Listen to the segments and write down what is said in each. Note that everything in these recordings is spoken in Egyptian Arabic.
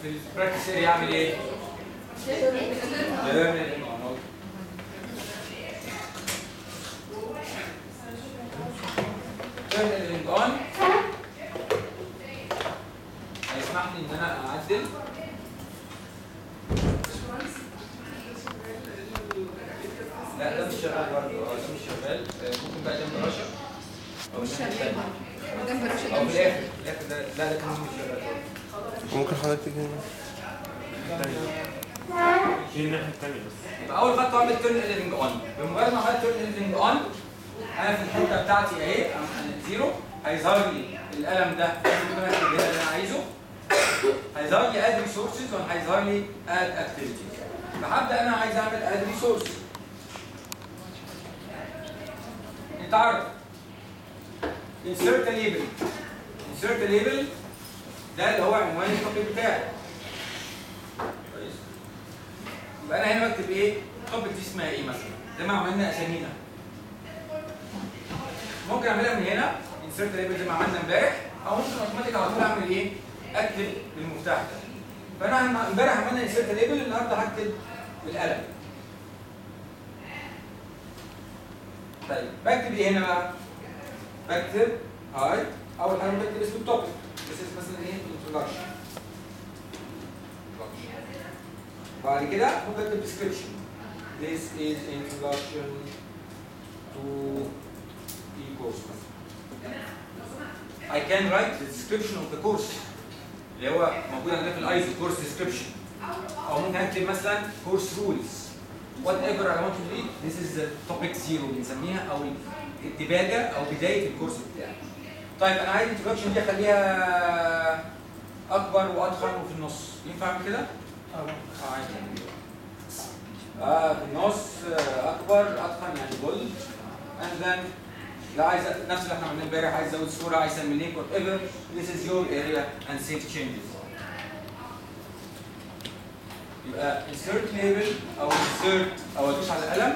في البراكتس اريا يعمل ايه؟ Learning on all. Learning on هيسمح لي ان انا اعدل لا ده مش شغال برضه اه ده مش شغال آه، ممكن بقى جنب رشا او مش الناحية شغال التانية. جنب رشا او ده في مش الاخر في الاخر ده لا ده كان مش شغال برضه. ممكن حضرتك تيجي هنا دي الناحية التانية بس يبقى اول خطوه اعمل تيرن ايديتنج اون بمجرد ما عملت تيرن ايديتنج اون انا في الحته بتاعتي اهي زيرو هيظهر لي القلم ده ممكن اكتب هنا اللي انا عايزه هيظهر لي اد ريسورسز وهيظهر لي اد اكتيفيتيز فهبدا انا عايز اعمل اد ريسورس نتعرف insert a label insert a label ده اللي هو عنوان التطبيق بتاعي كويس يبقى انا هنا بكتب ايه؟ التوبك دي اسمها ايه مثلا؟ زي ما عملنا اسامينا. ممكن اعملها من هنا انسرت ليبل زي ما عملنا امبارح او ممكن اوتوماتيك على طول اعمل ايه؟ اكتب بالمفتاح ده. فانا هم- امبارح عملنا انسرت ليبل النهارده هكتب بالقلم. طيب بكتب ايه هنا بقى؟ بكتب هاي اول حاجه بكتب اسم التوبك بس مثلا ايه؟ introduction. بعد كده ممكن اكتب description this is introduction to e-course مثلا I can write the description of the course اللي هو موجود عندنا في الايزو course description او ممكن اكتب مثلا course rules whatever I want to read this is the topic zero بنسميها او الدباجه او بدايه الكورس بتاعي طيب انا عايز الانترودكشن دي اخليها اكبر وادخن وفي النص ينفع اعمل كده؟ اه عادي اه في النص آه، اكبر اتقن يعني بولد and then لا عايز نفس اللي احنا عملناه امبارح عايز ازود صوره عايز اعمل لينك وات ايفر this is your area and save changes يبقى insert label او insert او ادوس على القلم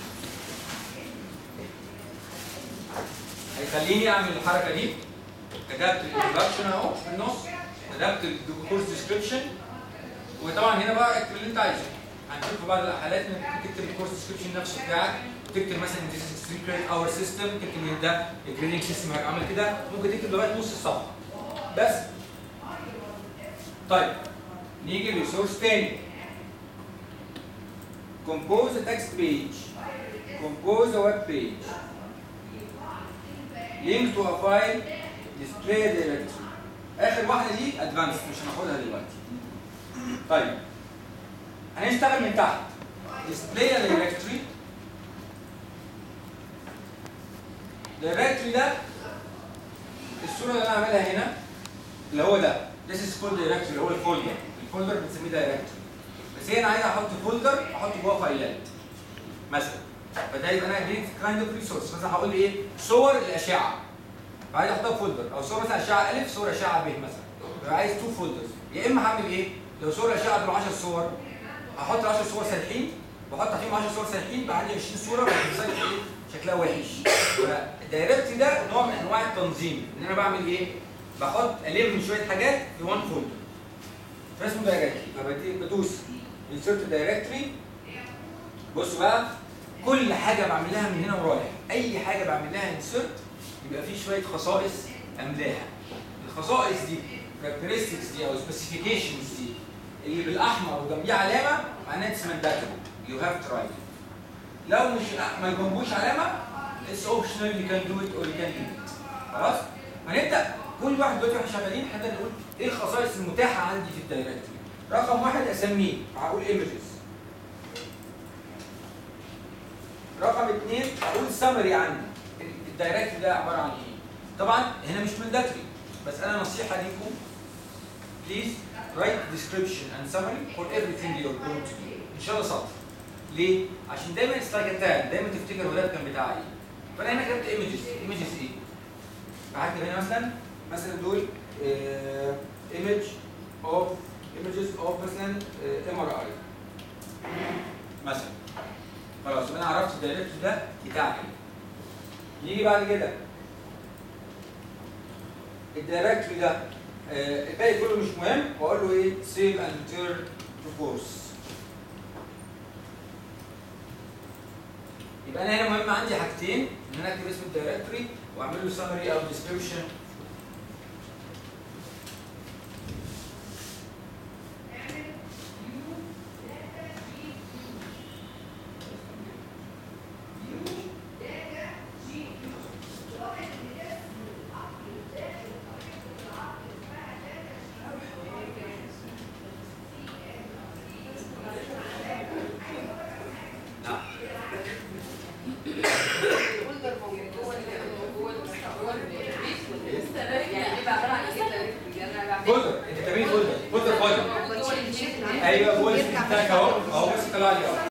هيخليني اعمل الحركه دي كتبت الانترودكشن اهو في النص كتبت الكورس ديسكربشن وطبعا هنا بقى اكتب اللي انت عايزه هنشوف في بعض الحالات انك تكتب الكورس ديسكربشن نفسه بتاعك وتكتب مثلا this is a secret our system تكتب ان ده الجريدنج سيستم هيعمل كده ممكن تكتب لغايه نص الصفحه بس طيب نيجي لريسورس تاني compose a text page compose a web page link to a file display a directory اخر واحده دي ادفانس مش هناخدها دلوقتي طيب هنشتغل من تحت display a directory directory ده الصوره اللي انا عاملها هنا اللي هو ده this is called directory اللي هو الفولدر الفولدر بنسميه directory بس هنا عايز احط فولدر احط جواه فايلات مثلا فده يبقى انا جيت كايند اوف ريسورس مثلا هقول ايه صور الاشعه فعايز احطها في فولدر او صور مثلا اشعه الف صور اشعه ب مثلا يبقى عايز تو فولدرز يا اما هعمل ايه لو صور اشعه دول 10 صور هحط ال 10 صور سالحين واحط فيهم 10 صور سالحين يبقى عندي 20 صوره بس السايت ايه شكلها وحش فالدايركتري ده نوع من انواع التنظيم ان انا بعمل ايه بحط الم شويه حاجات في وان فولدر فاسمه دايركتري فبدوس انسرت دايركتري بصوا بقى كل حاجه بعملها من هنا ورايح اي حاجه بعمل لها انسرت يبقى في شويه خصائص املاها الخصائص دي characteristics دي او specifications دي اللي بالاحمر وجنبيه علامه معناها اتس mandatory you have to write it لو مش ما جنبوش علامه it's optional you can do it or you can do it خلاص هنبدا كل واحد دلوقتي واحنا شغالين هنبدا نقول ايه الخصائص المتاحه عندي في الدايركتوري رقم واحد اسميه هقول images رقم اثنين اقول سمري عندي الدايركتوري ده عباره عن ايه طبعا هنا مش mandatory بس انا نصيحه ليكم please write description and summary for everything you're going to do ان شاء الله سطر ليه؟ عشان دايما it's like a tag دايما تفتكر هو ده كان بتاع ايه فانا هنا كتبت images images ايه؟ فهكتب هنا مثلا مثلا دول آه image of images of مثلا آه MRI مثلا خلاص يبقى انا عرفت الدايركتور ده بتاع ايه يجي بعد كده الدايركتوري ده آه، الباقي كله مش مهم واقول له ايه سيف اند ريتيرن تو كورس يبقى انا هنا مهم عندي حاجتين ان انا اكتب اسم الدايركتوري واعمل له سمري او ديسكربشن نعم فولدر موجود جوه ال- جوه ال- جوه البيت يعني بيبقى عباره عن ايه directory؟ يعني انا بعمل فولدر انت تعملي فولدر فولدر فايل موجود جوه البيت ايوه جوه الاسم بتاعك اهو اهو بس طلع لي اهو